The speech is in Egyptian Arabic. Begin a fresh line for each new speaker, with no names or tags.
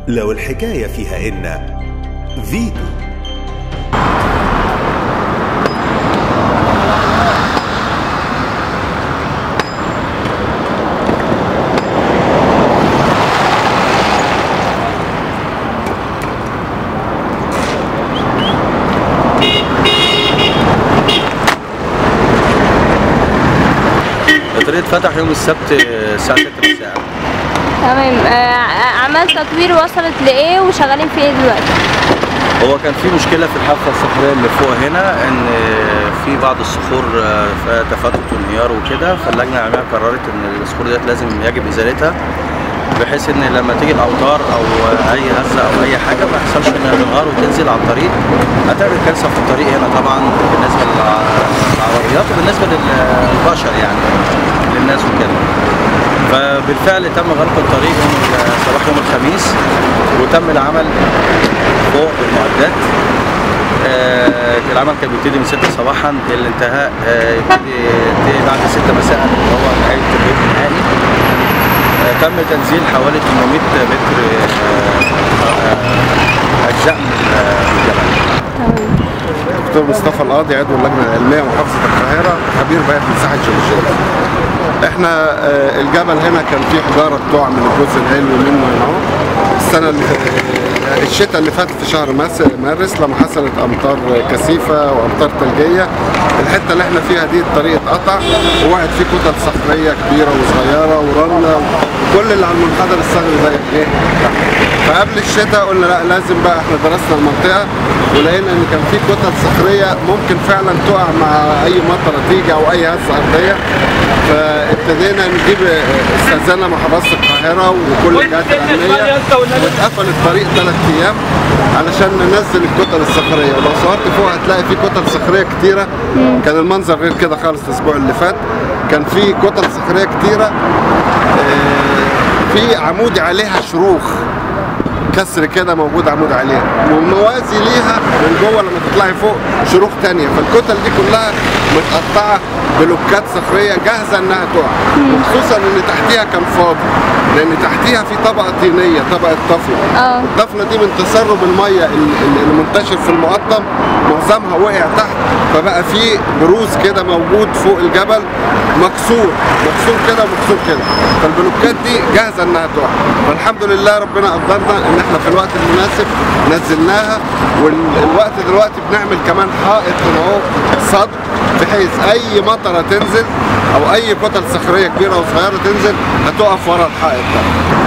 لو الحكاية فيها إن فيتو
الطريق اتفتح يوم السبت الساعة 6 مساء
تمام آه، عمل تطوير وصلت لايه وشغالين في ايه دلوقتي
هو كان في مشكلة في الحافة الصخرية اللي فوق هنا إن في بعض الصخور فيها تفتت وانهيار وكده فاللجنة العلمية قررت إن الصخور ديت لازم يجب إزالتها بحيث إن لما تيجي الأمطار أو أي هزة أو أي حاجة ما يحصلش إنها تنهار وتنزل على الطريق هتعمل كارثة في الطريق هنا طبعا بالنسبة للع- للعربيات وبالنسبة للبشر يعني للناس وكده فبالفعل تم غلق الطريق يوم ال- صباح يوم الخميس وتم العمل فوق بالمعدات آه العمل كان بيبتدي من 6 صباحا الانتهاء آه يبتدي ينتهي بعد 6 مساء اللي هو نهايه البيت النهائي آه تم تنزيل حوالي 800 متر آه آه اجزاء من آه، من الجبل
تمام
دكتور مصطفى القاضي عضو اللجنه العلميه محافظه القاهره خبير بيئه مساحه جيولوجيه. احنا آه، الجبل هنا كان فيه حجاره بتقع من الجزء العلوي منه هنا اهو. السنه اللي آه، الشتاء اللي فات في شهر ماس- مارس لما حصلت امطار كثيفه وامطار ثلجيه الحته اللي احنا فيها دي الطريق اتقطع ووقعت فيه كتل صخريه كبيره وصغيره ورمله وكل اللي على المنحدر الصخري ده ايه تحت. فقبل الشتاء قلنا لا لازم بقى احنا درسنا المنطقه ولقينا ان كان في كتل صخريه ممكن فعلا تقع مع اي مطره تيجي او اي هزه ارضيه فابتدينا نجيب استاذنا مع حراسه القاهره وكل الجهات الامنيه واتقفل الطريق ثلاث ايام علشان ننزل الكتل الصخريه ولو صورت فوق هتلاقي في كتل صخريه كتيره كان المنظر غير كده خالص الاسبوع اللي فات كان في كتل صخريه كتيره آه، في عمود عليها شروخ كسر كده موجود عمود عليها وموازي ليها من جوه لما تطلعي فوق شروخ تانية فالكتل دي كلها متقطعة بلوكات صخرية جاهزة انها تقع وخصوصا ان تحتيها كان فاضي لان تحتيها في طبقة طينية طبقة طفلة
اه
الطفلة دي من تسرب المية ال- ال- المنتشر في المقطم معظمها وقع تحت فبقى في بروز كده موجود فوق الجبل مكسور مكسور كده ومكسور كده فالبلوكات دي جاهزة انها تقع فالحمد لله ربنا قدرنا ان احنا في الوقت المناسب نزلناها والوقت دلوقتي بنعمل كمان حائط هنا اهو صد بحيث اي مطره تنزل او اي كتل صخريه كبيره وصغيره تنزل هتقف ورا الحائط ده